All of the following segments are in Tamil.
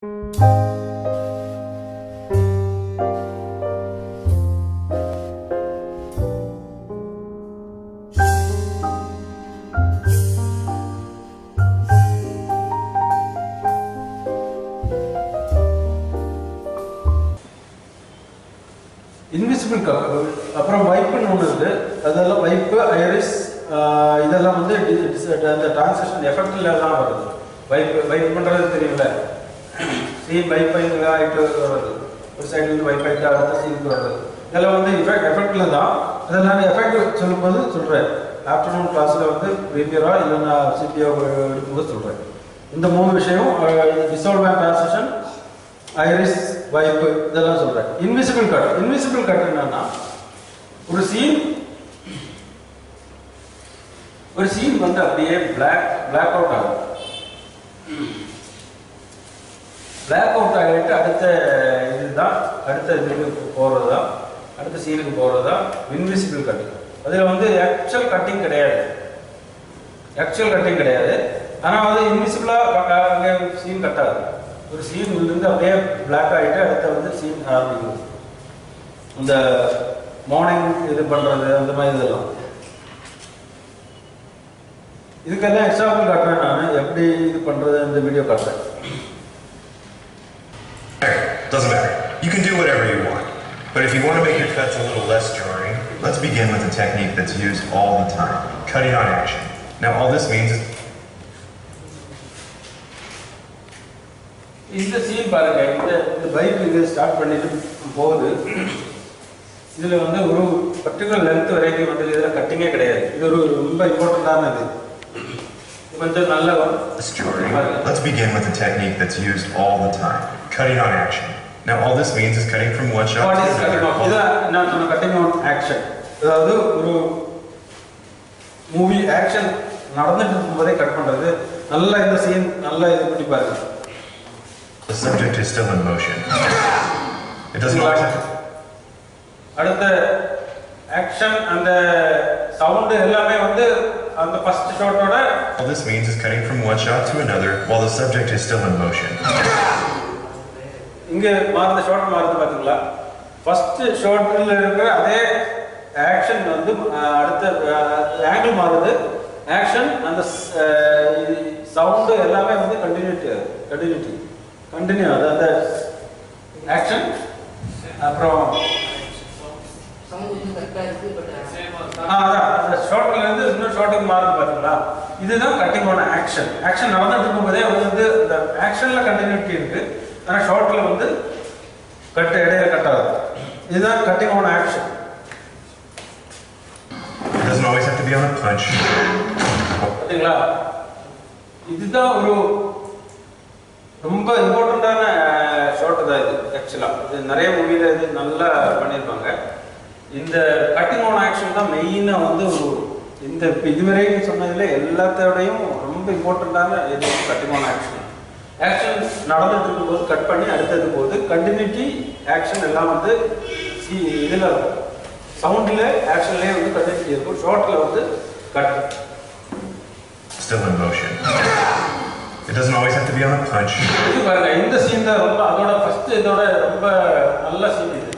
இன்விசிபிள் கப் அப்புறம் வைப்புன்னு ஒன்று இருக்குது அதெல்லாம் வைப்பு ஐரிஸ் இதெல்லாம் வந்து டி- dis- அந்த டிரான்சாக்ஷன் எஃபெக்டில் தான் வருது வைப் வைப் பண்ணுறது தெரியும்ல சீன் வைப் ஆகிட்டு வர்றது ஒரு சைடுலேருந்து வைப் ஆகிட்டு அடுத்த சீனுக்கு வர்றது இதெல்லாம் வந்து எஃபெக்ட் எஃபெக்டில் தான் அதெல்லாம் நான் எஃபெக்ட் சொல்லும்போது சொல்கிறேன் ஆஃப்டர்நூன் கிளாஸில் வந்து ப்ரீமியராக இல்லைன்னா சிபிஓ எடுக்கும்போது சொல்கிறேன் இந்த மூணு விஷயம் டிசால்வ் அண்ட் டிரான்சாக்ஷன் ஐரிஸ் வைப்பு இதெல்லாம் சொல்றேன் இன்விசிபிள் கட் இன்விசிபிள் கட் என்னன்னா ஒரு சீன் ஒரு சீன் வந்து அப்படியே பிளாக் பிளாக் அவுட் ஆகும் பிளாக் அவுட் ஆகிட்டு அடுத்த இதுதான் அடுத்த இதுக்கு போகிறது தான் அடுத்த சீனுக்கு போகிறது தான் இன்விசிபிள் கட்டிங் அதில் வந்து ஆக்சுவல் கட்டிங் கிடையாது ஆக்சுவல் கட்டிங் கிடையாது ஆனால் வந்து இன்விசிபிளாக அங்கே சீன் கட்டாது ஒரு சீன் இருந்து அப்படியே பிளாக் ஆகிட்டு அடுத்த வந்து சீன் ஆரம்பிக்கும் இந்த மார்னிங் இது பண்ணுறது அந்த மாதிரி இதெல்லாம் இதுக்கெல்லாம் எக்ஸாம்பிள் காட்டுறேன் நான் எப்படி இது பண்ணுறது இந்த வீடியோ காட்டுறேன் Doesn't matter. You can do whatever you want. But if you want to make your cuts a little less jarring, let's begin with a technique that's used all the time cutting on action. Now, all this means is இந்த சீன் பாருங்க இந்த இந்த பைக் இது ஸ்டார்ட் பண்ணிட்டு போகுது இதுல வந்து ஒரு பர்டிகுலர் லென்த் வரைக்கும் வந்து இதுல கட்டிங்கே கிடையாது இது ஒரு ரொம்ப இம்பார்ட்டண்டான இது இது கொஞ்சம் நல்ல less jarring. Let's begin with a technique that's used all the time cutting on action. Now, all this means is cutting from one shot what to is cutting of another. இதான் நான் சொன்ன கட்டிங் ஆன் ஆக்ஷன் அதாவது ஒரு மூவி ஆக்ஷன் நடந்துட்டு இருக்கும்போதே கட் பண்றது நல்லா இந்த சீன் நல்லா இது பண்ணி பாருங்க The subject is still in motion. It doesn't always have to அடுத்த ஆக்ஷன் அந்த சவுண்டு எல்லாமே வந்து அந்த ஃபர்ஸ்ட் ஷாட்டோட All this means is cutting from one shot to another while the subject is still in motion. இங்க மாறுத ஷாட் மாறுது பாத்தீங்களா ஃபர்ஸ்ட் ஷாட்ல இருக்கிற அதே ஆக்ஷன் வந்து அஹ், அடுத்த ஆங்கிள் மாறுது ஆக்ஷன் அந்த சவுண்டு எல்லாமே வந்து கண்டினியூட்டி கண்டினியூட்டி கண்டினியூ அது அந்த ஆக்ஷன் அப்புறம் சமூகம் கரெக்டாக இருக்குது பட் ஆ, அதான் அந்த ஷார்ட்ல இருந்து இன்னொரு ஷார்ட்டுக்கு மாறுது பாத்தீங்களா இதுதான் கட்டிங் ஆன ஆக்ஷன் ஆக்ஷன் நடந்துட்டு இருக்கும்போதே வந்து இந்த ஆக்ஷன்ல கண்டினியூட்டி இருக்கு ஆனா ஷார்ட்ல வந்து கட் இடையில கட் ஆகுது இதுதான் கட்டிங் ஆன action It doesn't always have to be on a punch. பாத்தீங்களா இதுதான் ஒரு ரொம்ப இம்பார்ட்டண்டான ஷார்ட் தான் இது ஆக்சுவலா இது நிறைய மூவில இது நல்லா பண்ணியிருப்பாங்க இந்த கட்டிங் ஆன் ஆக்ஷன் தான் மெயினாக வந்து ஒரு இந்த இப்ப இதுவரைக்கும் சொன்னதுல எல்லாத்தோடையும் ரொம்ப இம்பார்ட்டண்டான இது கட்டிங் ஆன் ஆக்ஷன் ஆக்ஷன் நடந்துட்டு இருக்கும்போது கட் பண்ணி அடுத்தது போது கண்டினியூட்டி ஆக்ஷன் எல்லாம் வந்து சி இதில் இருக்கும் சவுண்டில் ஆக்ஷன்லேயே வந்து கண்டினியூட்டி இருக்கும் ஷார்ட்டில் வந்து cut Still in motion. It doesn't always have to be on a punch. இது பாருங்க இந்த சீன் தான் ரொம்ப அதோட ஃபர்ஸ்ட் இதோட ரொம்ப நல்ல சீன் இது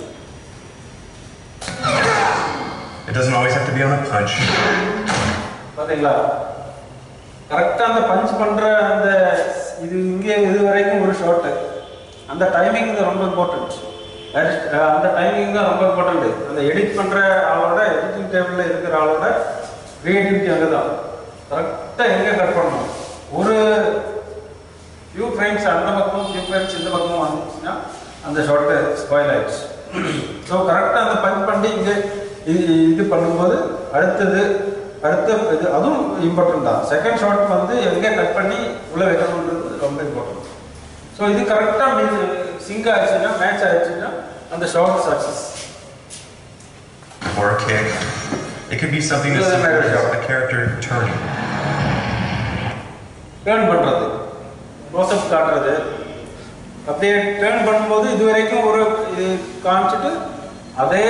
It doesn't always have to be on a punch. பாத்தீங்களா கரெக்டா அந்த பஞ்ச் பண்ற அந்த இது இங்கே இது வரைக்கும் ஒரு ஷாட் அந்த டைமிங் ரொம்ப இம்பார்ட்டன்ட் அந்த டைமிங் தான் ரொம்ப இம்பார்ட்டன்ட் அந்த எடிட் பண்ற ஆளோட எடிட்டிங் டேபிள்ல இருக்கிற ஆளோட கிரியேட்டிவிட்டி அங்கே தான் கரெக்டாக எங்கே கட் பண்ணணும் ஒரு ஃபியூ ஃப்ரேம்ஸ் அந்த பக்கம் ஃபியூ ஃப்ரேம்ஸ் இந்த பக்கம் வந்துச்சுன்னா அந்த ஷார்ட்டு ஸ்பாயில் ஆயிடுச்சு ஸோ கரெக்டாக அந்த பஞ்ச் பண்ணி இங்கே இது இது பண்ணும்போது அடுத்தது அடுத்த இது அதுவும் இம்பார்ட்டன்ட் தான் செகண்ட் ஷாட் வந்து எங்கே கட் பண்ணி உள்ளே வைக்கணுன்றது ரொம்ப இம்பார்ட்டன்ட் ஸோ இது கரெக்டாக சிங்க் ஆயிடுச்சுன்னா மேட்ச் ஆயிடுச்சுன்னா அந்த shot success Or a kick. It could be something as Doesn't simple matter. as a character turning. Turn பண்ணுறது க்ளோஸ்அப் காட்டுறது அப்படியே டேர்ன் பண்ணும்போது இது வரைக்கும் ஒரு இது காமிச்சிட்டு அதே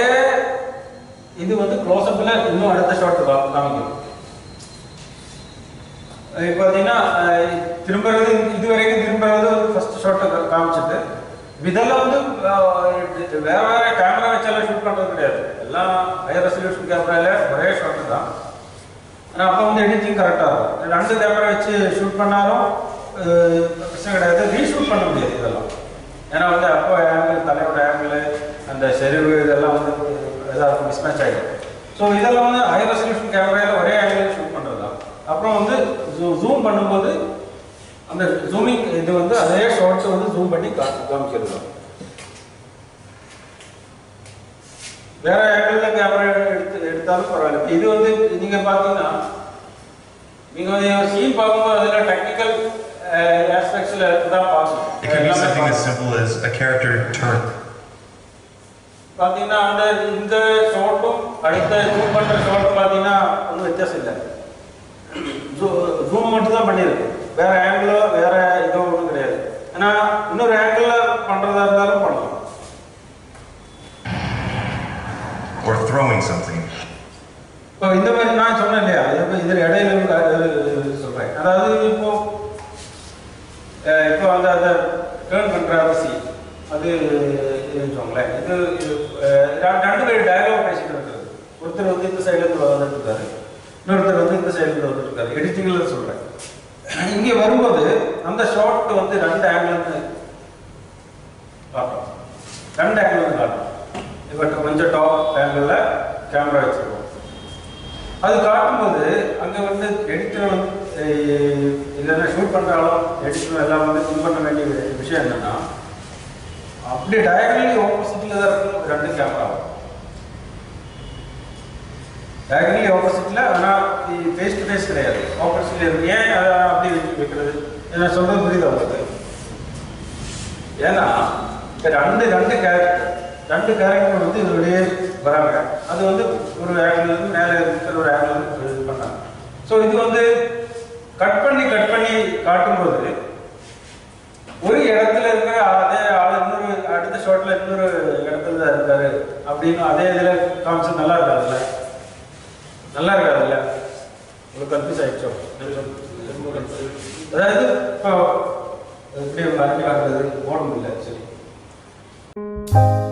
இது வந்து க்ளோஸ்அப்பில் இன்னும் அடுத்த ஷாட் காமிக்கும் இப்போ பார்த்தீங்கன்னா அஹ், திரும்புறது இது வரைக்கும் திரும்புறது ஃபர்ஸ்ட் ஷாட்டை காமிச்சிட்டு இதெல்லாம் வந்து அஹ், வேற வேற கேமரா வச்சாலும் ஷூட் பண்ணுறது கிடையாது எல்லாம் ஹையர் ரெசல்யூஷன் கேமரால ஒரே ஷாட்டு தான் ஆனால் அப்போ வந்து எடிட்டிங் கரெக்டாக இருக்கும் ரெண்டு கேமரா வச்சு ஷூட் பண்ணாலும் அஹ், பிரச்சனை கிடையாது ரீஷூட் பண்ண முடியாது இதெல்லாம் ஏன்னா வந்து அப்போ ஆங்கிள் தலையோட ஆங்கிள் அந்த செறிவு இதெல்லாம் வந்து எதாவது மிஸ்மேட்ச் ஆகிடும் ஸோ இதெல்லாம் வந்து ஹை ரெசல்யூஷன் கேமராவில் ஒரே ஆங்கிள் ஷூட் பண்ணுறது தான் அப்புறம் வந்து ஜூம் பண்ணும்போது அந்த ஜூமிங் இது வந்து அதே ஷார்ட்ஸ் வந்து ஜூம் பண்ணி கா காமிக்கிறது தான் வேற ஆங்கிள் கேமரா எடுத்து எடுத்தாலும் பரவாயில்ல இப்ப இது வந்து நீங்க பாத்தீங்கன்னா நீங்க வந்து சீன் பார்க்கும்போது அதுல டெக்னிக்கல் ஆஸ்பெக்ட்ஸ்ல தான் It can be something as பார்க்கணும் simple as a character turn. பாத்தீங்கன்னா அந்த இந்த ஷார்ட்டும் அடுத்த ஜூம் பண்ற ஷார்ட் பாத்தீங்கன்னா ஒன்றும் வித்தியாசம் இல்லை ஜூம் மட்டும் தான் பண்ணியிருக்கு வேற ஆங்கிளோ வேற இதோ ஒன்றும் கிடையாது ஏன்னா இன்னொரு ஆங்கிள் பண்றதா இருந்தாலும் பண்ணலாம் Or throwing something. இப்போ இந்த மாதிரி நான் சொன்னேன் இல்லையா இப்போ இதில் இடையில ஒரு அது சொல்றேன் அதாவது இப்போ அஹ் இப்போ அந்த அந்த டேர்ன் பண்ற அவசி அது வச்சுக்கோங்களேன் இது இது, அஹ், ரெண்டு ரெண்டு பேர் டயலாக் பேசிட்டு இருக்காரு ஒருத்தர் வந்து இந்த சைடுல இருந்து வந்துட்டு இருக்காரு இன்னொருத்தர் வந்து இந்த சைடுல இருந்து வந்துட்டு இருக்காரு எடிட்டிங்ல சொல்றேன் இங்க வரும்போது அந்த ஷாட் வந்து ரெண்டு ஆங்கிள் இருந்து காட்டும் ரெண்டு ஆங்கிள் இருந்து காட்டும் இப்போ கொஞ்சம் டாப் ஆங்கிளில் கேமரா வச்சிருக்கோம் அது காட்டும்போது அங்கே வந்து எடிட்டர் வந்து அஹ், இல்லைன்னா ஷூட் பண்ணுறாலும் எடிட்டர் எல்லாம் வந்து இது பண்ண வேண்டிய வி- விஷயம் என்னன்னா அப்படியே டயகனலி ஆப்போசிட்ல தான் இருக்கும் ரெண்டு கேமரா டயகனலி ஆப்போசிட்ல ஆனால் ஃபேஸ் டு ஃபேஸ் கிடையாது ஆப்போசிட்ல இருக்கு ஏன் அதை அப்படி வச்சு வைக்கிறது என்ன சொல்றது புரியுதா உங்களுக்கு ஏன்னா இப்ப ரெண்டு ரெண்டு கேரக்டர் ரெண்டு கேரக்டர் வந்து இதோடய வராங்க அது வந்து ஒரு ஆங்கிள் இருந்து மேலே இருக்கிற ஒரு ஆங்கிள் இருந்து இது பண்ணாங்க ஸோ இது வந்து கட் பண்ணி கட் பண்ணி காட்டும்போது ஒரு இடத்துல இருக்கிற அதே ஆள் இன்னொரு அடுத்த ஷாட்ல இன்னொரு இடத்துல தான் இருக்காரு அப்படின்னு அதே இதுல காமிச்சு நல்லா இருக்காதுல்ல நல்லா இருக்காதுல்ல உங்களுக்கு கன்ஃபியூஸ் ஆயிடுச்சோ அதாவது இப்போ எப்படி அரண்டி காட்டுறது ஓட முடியல சரி